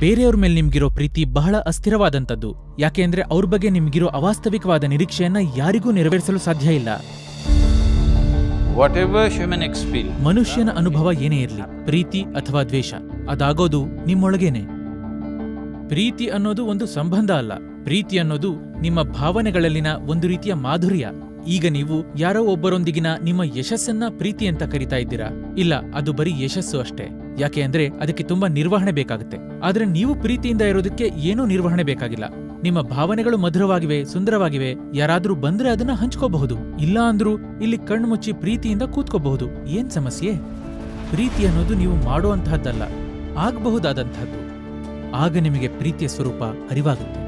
ಬೇರೆಯವ್ರ ಮೇಲೆ ನಿಮ್ಗಿರೋ ಪ್ರೀತಿ ಬಹಳ ಅಸ್ಥಿರವಾದಂಥದ್ದು ಯಾಕೆಂದ್ರೆ ಅವ್ರ ಬಗ್ಗೆ ನಿಮ್ಗಿರೋ ಅವಾಸ್ತವಿಕವಾದ ನಿರೀಕ್ಷೆಯನ್ನ ಯಾರಿಗೂ ನೆರವೇರಿಸಲು ಸಾಧ್ಯ ಇಲ್ಲ Whatever human experience, ಮನುಷ್ಯನ ಅನುಭವ ಏನೇ ಇರಲಿ ಪ್ರೀತಿ ಅಥವಾ ದ್ವೇಷ ಅದಾಗೋದು ನಿಮ್ಮೊಳಗೇನೆ ಪ್ರೀತಿ ಅನ್ನೋದು ಒಂದು ಸಂಬಂಧ ಅಲ್ಲ ಪ್ರೀತಿ ಅನ್ನೋದು ನಿಮ್ಮ ಭಾವನೆಗಳಲ್ಲಿನ ಒಂದು ರೀತಿಯ ಮಾಧುರ್ಯ ಈಗ ನೀವು ಯಾರೋ ಒಬ್ಬರೊಂದಿಗಿನ ನಿಮ್ಮ ಯಶಸ್ಸನ್ನ ಪ್ರೀತಿ ಅಂತ ಕರಿತಾ ಇದ್ದೀರಾ ಇಲ್ಲ ಅದು ಬರೀ ಯಶಸ್ಸು ಅಷ್ಟೇ ಯಾಕೆ ಅಂದ್ರೆ ಅದಕ್ಕೆ ತುಂಬಾ ನಿರ್ವಹಣೆ ಬೇಕಾಗುತ್ತೆ ಆದ್ರೆ ನೀವು ಪ್ರೀತಿಯಿಂದ ಇರೋದಕ್ಕೆ ಏನೂ ನಿರ್ವಹಣೆ ಬೇಕಾಗಿಲ್ಲ ನಿಮ್ಮ ಭಾವನೆಗಳು ಮಧುರವಾಗಿವೆ ಸುಂದರವಾಗಿವೆ ಯಾರಾದ್ರೂ ಬಂದ್ರೆ ಅದನ್ನ ಹಂಚ್ಕೋಬಹುದು ಇಲ್ಲ ಅಂದ್ರೂ ಇಲ್ಲಿ ಕಣ್ಣು ಮುಚ್ಚಿ ಪ್ರೀತಿಯಿಂದ ಕೂತ್ಕೋಬಹುದು ಏನ್ ಸಮಸ್ಯೆ ಪ್ರೀತಿ ಅನ್ನೋದು ನೀವು ಮಾಡುವಂತಹದ್ದಲ್ಲ ಆಗಬಹುದಾದಂತಹದ್ದು ಆಗ ನಿಮಗೆ ಪ್ರೀತಿಯ ಸ್ವರೂಪ ಅರಿವಾಗುತ್ತೆ